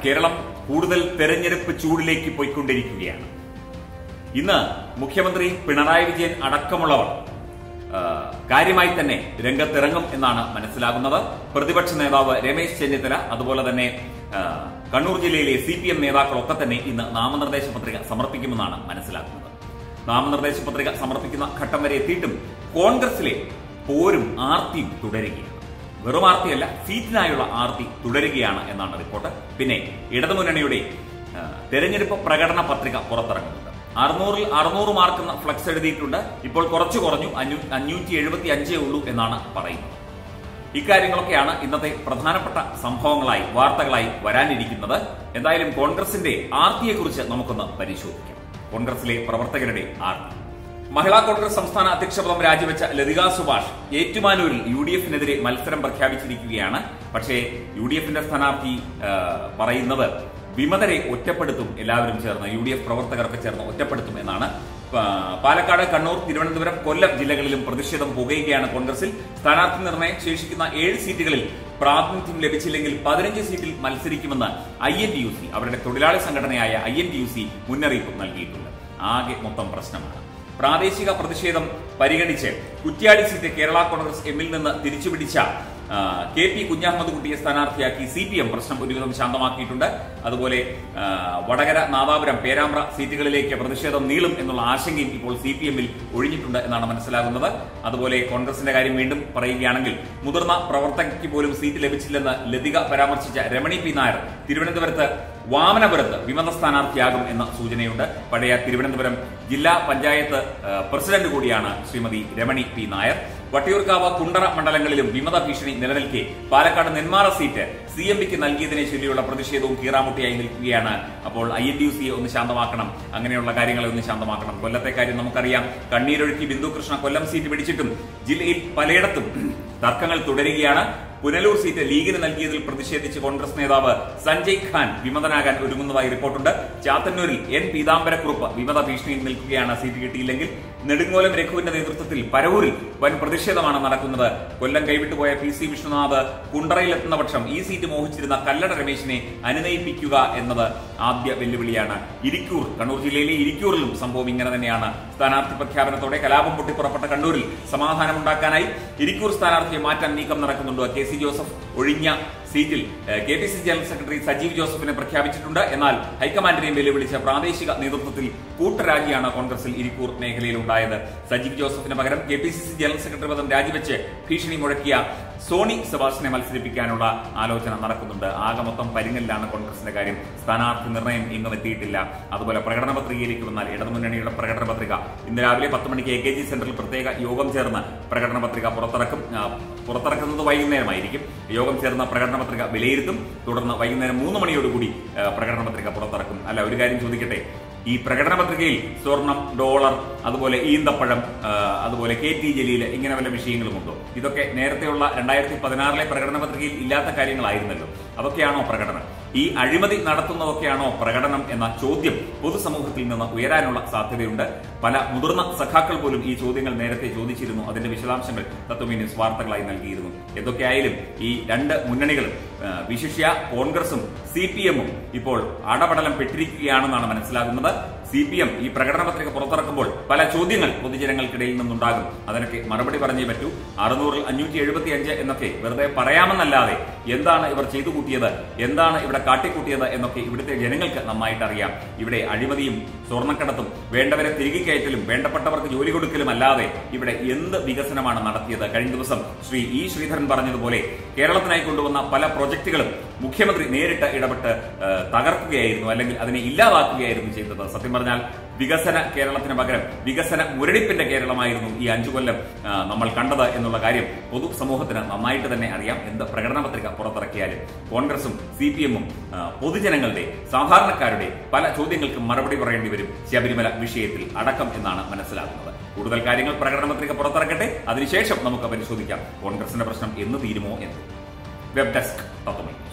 കേരളം കൂടുതൽ തെരഞ്ഞെടുപ്പ് ചൂടിലേക്ക് പോയിക്കൊണ്ടിരിക്കുകയാണ് ഇന്ന് മുഖ്യമന്ത്രി പിണറായി വിജയൻ അടക്കമുള്ളവർ ആ, കാര്യമായി തന്നെ രംഗത്തിറങ്ങും എന്നാണ് മനസ്സിലാകുന്നത് പ്രതിപക്ഷ നേതാവ് രമേശ് ചെന്നിത്തല അതുപോലെ തന്നെ ആ, കണ്ണൂർ ജില്ലയിലെ സി പി എം നേതാക്കളൊക്കെ തന്നെ ഇന്ന് നാമനിർദ്ദേശ പത്രിക സമർപ്പിക്കുമെന്നാണ് മനസ്സിലാക്കുന്നത് നാമനിർദ്ദേശ പത്രിക സമർപ്പിക്കുന്ന ഘട്ടം വരെ എത്തിയിട്ടും കോൺഗ്രസിലെ പോരും ആർത്തിയും തുടരുകയാണ് വെറും ആർത്തിയല്ല സീറ്റിനായുള്ള ആർത്തി തുടരുകയാണ് എന്നാണ് റിപ്പോർട്ട് പിന്നെ ഇടതുമുന്നണിയുടെ ആ, തെരഞ്ഞെടുപ്പ് പ്രകടന പത്രിക പുറത്തിറങ്ങുന്നുണ്ട് അറുന്നൂറിൽ അറുന്നൂറ് മാർക്കെന്ന ഫ്ലക്സ് എഴുതിയിട്ടുണ്ട് ഇപ്പോൾ കുറച്ചു കുറഞ്ഞു അഞ്ഞൂ- അഞ്ഞൂറ്റി എഴുപത്തി അഞ്ചേ ഉള്ളൂ എന്നാണ് പറയുന്നത് ഇക്കാര്യങ്ങളൊക്കെയാണ് ഇന്നത്തെ പ്രധാനപ്പെട്ട സംഭവങ്ങളായി വാർത്തകളായി വരാനിരിക്കുന്നത് എന്തായാലും കോൺഗ്രസിന്റെ ആർത്തിയെക്കുറിച്ച് നമുക്കൊന്ന് പരിശോധിക്കാം കോൺഗ്രസിലെ പ്രവർത്തകരുടെ ആർത്തി മഹിളാ കോൺഗ്രസ് സംസ്ഥാന അധ്യക്ഷ പദം രാജിവെച്ച ലതിക സുഭാഷ് ഏറ്റുമാനൂരിൽ യു ഡി എഫിനെതിരെ മത്സരം പ്രഖ്യാപിച്ചിരിക്കുകയാണ് പക്ഷേ യു ഡി എഫിന്റെ സ്ഥാനാർത്ഥി ആ, പറയുന്നത് വിമതരെ ഒറ്റപ്പെടുത്തും എല്ലാവരും ചേർന്ന് യു ഡി എഫ് പ്രവർത്തകർക്ക് ചേർന്ന് ഒറ്റപ്പെടുത്തും എന്നാണ് ആ, പാലക്കാട് കണ്ണൂർ തിരുവനന്തപുരം കൊല്ലം ജില്ലകളിലും പ്രതിഷേധം പുകയുകയാണ് കോൺഗ്രസിൽ സ്ഥാനാർത്ഥി നിർണയം ശേഷിക്കുന്ന ഏഴ് സീറ്റുകളിൽ പ്രാതിനിധ്യം ലഭിച്ചില്ലെങ്കിൽ പതിനഞ്ച് സീറ്റിൽ മത്സരിക്കുമെന്ന് I N T U C അവരുടെ തൊഴിലാളി സംഘടനയായ I N T U C മുന്നറിയിപ്പ് നൽകിയിട്ടുണ്ട് ആകെ മൊത്തം പ്രശ്നമാണ് പ്രാദേശിക പ്രതിഷേധം പരിഗണിച്ച് കുറ്റ്യാടി സീറ്റ് കേരള കോൺഗ്രസ് എമ്മിൽ നിന്ന് തിരിച്ചുപിടിച്ച ആ, കെ പി കുഞ്ഞഹമ്മദ് കുട്ടിയെ സ്ഥാനാർത്ഥിയാക്കി സി പി എം പ്രശ്നം ഒരുവിധം ശാന്തമാക്കിയിട്ടുണ്ട് അതുപോലെ ആ, വടകര നാദാപുരം പേരാമ്പ്ര സീറ്റുകളിലേക്ക് പ്രതിഷേധം നീളും എന്നുള്ള ആശങ്കയും ഇപ്പോൾ സി പി എമ്മിൽ ഒഴിഞ്ഞിട്ടുണ്ട് എന്നാണ് മനസ്സിലാകുന്നത് അതുപോലെ കോൺഗ്രസിന്റെ കാര്യം വീണ്ടും പറയുകയാണെങ്കിൽ മുതിർന്ന പ്രവർത്തകയ്ക്ക് പോലും സീറ്റ് ലഭിച്ചില്ലെന്ന് ലതിക പരാമർശിച്ച രമണി പി നായർ തിരുവനന്തപുരത്ത് വാമനപുരത്ത് വിമത സ്ഥാനാർത്ഥിയാകും എന്ന സൂചനയുണ്ട് പഴയ തിരുവനന്തപുരം ജില്ലാ പഞ്ചായത്ത് ആ, പ്രസിഡന്റ് കൂടിയാണ് ശ്രീമതി രമണി പി നായർ വട്ടിയൂർക്കാവ് കുണ്ടറ മണ്ഡലങ്ങളിലും വിമത ഭീഷണി നിലനിൽക്കെ Palakkad Nenmara seat C M പിക്ക് നൽകിയതിനെ ചൊല്ലിയുള്ള പ്രതിഷേധവും കീറാമുട്ടിയായി നിൽക്കുകയാണ് അപ്പോൾ ഐ എൻ ഡി യു സിയെ ഒന്ന് ശാന്തമാക്കണം അങ്ങനെയുള്ള കാര്യങ്ങളെ ഒന്ന് ശാന്തമാക്കണം കൊല്ലത്തെ കാര്യം നമുക്കറിയാം കണ്ണീരൊഴുക്കി ബിന്ദു കൃഷ്ണ കൊല്ലം സീറ്റ് പിടിച്ചിട്ടും ജില്ലയിൽ പലയിടത്തും തർക്കങ്ങൾ തുടരുകയാണ് പുനലൂർ സീറ്റ് ലീഗിന് നൽകിയതിൽ പ്രതിഷേധിച്ച് കോൺഗ്രസ് നേതാവ് സഞ്ജയ് ഖാൻ വിമതനാകാൻ ഒരുങ്ങുന്നതായി റിപ്പോർട്ടുണ്ട് ചാത്തന്നൂരിൽ എൻ പീതാംബരക്കുറുപ്പ് വിമത ഭീഷണിയിൽ നിൽക്കുകയാണ് സീറ്റ് കിട്ടിയില്ലെങ്കിൽ നെടുങ്ങോലം രഘുവിന്റെ നേതൃത്വത്തിൽ പരവൂരിൽ വൻ പ്രതിഷേധമാണ് നടക്കുന്നത് കൊല്ലം കൈവിട്ടുപോയ പി സി വിഷ്ണുനാഥ് കുണ്ടറയിലെത്തുന്ന പക്ഷം ഈ സീറ്റ് മോഹിച്ചിരുന്ന കല്ലട രമേശിനെ അനുനയിപ്പിക്കുക എന്നത് ആദ്യ വെല്ലുവിളിയാണ് ഇരിക്കൂർ കണ്ണൂർ ജില്ലയിലെ ഇരിക്കൂറിലും സംഭവം ഇങ്ങനെ തന്നെയാണ് സ്ഥാനാർത്ഥി പ്രഖ്യാപനത്തോടെ കലാപം പൊട്ടിപ്പുറപ്പെട്ട കണ്ണൂരിൽ സമാധാനമുണ്ടാക്കാനായി ഇരിക്കൂർ സ്ഥാനാർത്ഥിയെ മാറ്റാൻ നീക്കം നടക്കുന്നുണ്ട് കെ സി ജോസഫ് ഒഴിഞ്ഞ സീറ്റിൽ K P C general secretary Sajeev ജോസഫിനെ പ്രഖ്യാപിച്ചിട്ടുണ്ട് എന്നാൽ ഹൈക്കമാൻഡിനെയും വെല്ലുവിളിച്ച പ്രാദേശിക നേതൃത്വത്തിൽ കൂട്ടരാജിയാണ് കോൺഗ്രസിൽ ഇരിക്കൂർ മേഖലയിൽ ഉണ്ടായത് സജീവ് ജോസഫിന് പകരം K P C C general secretary പദം രാജിവെച്ച് ഭീഷണി മുഴക്കിയ സോണി സെബാസിനെ മത്സരിപ്പിക്കാനുള്ള ആലോചന നടക്കുന്നുണ്ട് ആകെ മൊത്തം പരിങ്ങലിലാണ് കോൺഗ്രസിന്റെ കാര്യം സ്ഥാനാർത്ഥി നിർണയം ഇന്നും എത്തിയിട്ടില്ല അതുപോലെ പ്രകടന പത്രികയിലേക്ക് വന്നാൽ ഇടതുമുന്നണിയുടെ പ്രകടന പത്രിക ഇന്ന് രാവിലെ പത്ത് മണിക്ക് എ കെ ജി സെന്ററിൽ പ്രത്യേക യോഗം ചേർന്ന് പ്രകടന പത്രിക പുറത്തിറക്കും ആ, പുറത്തിറക്കുന്നത് വൈകുന്നേരമായിരിക്കും യോഗം ചേർന്ന പ്രകടന പത്രിക വിലയിരുത്തും തുടർന്ന് വൈകുന്നേരം മൂന്ന് മണിയോടുകൂടി ആ, പ്രകടന പത്രിക പുറത്തിറക്കും അല്ല ഒരു കാര്യം ചോദിക്കട്ടെ ഈ പ്രകടന പത്രികയിൽ സ്വർണം ഡോളർ അതുപോലെ ഈന്തപ്പഴം ആ, അതുപോലെ കെ ടി ജലീൽ ഇങ്ങനെ വല്ല വിഷയങ്ങളുമുണ്ടോ ഇതൊക്കെ നേരത്തെയുള്ള രണ്ടായിരത്തി പതിനാറിലെ പ്രകടന പത്രികയിൽ ഇല്ലാത്ത കാര്യങ്ങളായിരുന്നല്ലോ അതൊക്കെയാണോ പ്രകടനം ഈ അഴിമതി നടത്തുന്നതൊക്കെയാണോ പ്രകടനം എന്ന ചോദ്യം പൊതുസമൂഹത്തിൽ നിന്ന് ഉയരാനുള്ള സാധ്യതയുണ്ട് പല മുതിർന്ന സഖാക്കൾ പോലും ഈ ചോദ്യങ്ങൾ നേരത്തെ ചോദിച്ചിരുന്നു അതിന്റെ വിശദാംശങ്ങൾ തത്വമീ ന്യൂസ് വാർത്തകളായി നൽകിയിരുന്നു എന്തൊക്കെയായാലും ഈ രണ്ട് മുന്നണികളും ആ, വിശിഷ്യ കോൺഗ്രസും സി പി എമ്മും ഇപ്പോൾ അടപടലം പെട്ടിരിക്കുകയാണെന്നാണ് മനസ്സിലാകുന്നത് സി പി എം ഈ പ്രകടന പത്രിക പുറത്തിറക്കുമ്പോൾ പല ചോദ്യങ്ങൾ പൊതുജനങ്ങൾക്കിടയിൽ നിന്നുണ്ടാകും അതിനൊക്കെ മറുപടി പറഞ്ഞേ പറ്റൂ അറുന്നൂറിൽ അഞ്ഞൂറ്റി എഴുപത്തി അഞ്ച് എന്നൊക്കെ വെറുതെ പറയാമെന്നല്ലാതെ എന്താണ് ഇവർ ചെയ്തു കൂട്ടിയത് എന്താണ് ഇവിടെ കാട്ടിക്കൂട്ടിയത് എന്നൊക്കെ ഇവിടുത്തെ ജനങ്ങൾക്ക് നന്നായിട്ട് അറിയാം ഇവിടെ അഴിമതിയും സ്വർണ്ണക്കടത്തും വേണ്ടവരെ തിരികെ കയറ്റലും വേണ്ടപ്പെട്ടവർക്ക് ജോലി കൊടുക്കലും അല്ലാതെ ഇവിടെ എന്ത് വികസനമാണ് നടത്തിയത് കഴിഞ്ഞ ദിവസം ശ്രീ ഇ ശ്രീധരൻ പറഞ്ഞതുപോലെ കേരളത്തിനായി കൊണ്ടുവന്ന പല പ്രൊജക്ടുകളും മുഖ്യമന്ത്രി നേരിട്ട് ഇടപെട്ട് ആ, തകർക്കുകയായിരുന്നു അല്ലെങ്കിൽ അതിനെ ഇല്ലാതാക്കുകയായിരുന്നു ചെയ്തത് സത്യം പറഞ്ഞാൽ വികസന കേരളത്തിന് പകരം വികസന മുരടിപ്പിന്റെ കേരളമായിരുന്നു ഈ അഞ്ചു കൊല്ലം ആ, നമ്മൾ കണ്ടത് എന്നുള്ള കാര്യം പൊതുസമൂഹത്തിന് നന്നായിട്ട് തന്നെ അറിയാം എന്ത് പ്രകടന പത്രിക പുറത്തിറക്കിയാലും കോൺഗ്രസും സി പി എമ്മും പൊതുജനങ്ങളുടെ സാധാരണക്കാരുടെ പല ചോദ്യങ്ങൾക്കും മറുപടി പറയേണ്ടി വരും ശബരിമല വിഷയത്തിൽ അടക്കം എന്നാണ് മനസ്സിലാകുന്നത് കൂടുതൽ കാര്യങ്ങൾ പ്രകടന പത്രിക പുറത്തിറക്കട്ടെ അതിനുശേഷം നമുക്ക് പരിശോധിക്കാം കോൺഗ്രസിന്റെ പ്രശ്നം എന്ന് തീരുമോ എന്ന് വെബ് ഡെസ്ക് തത്വമേ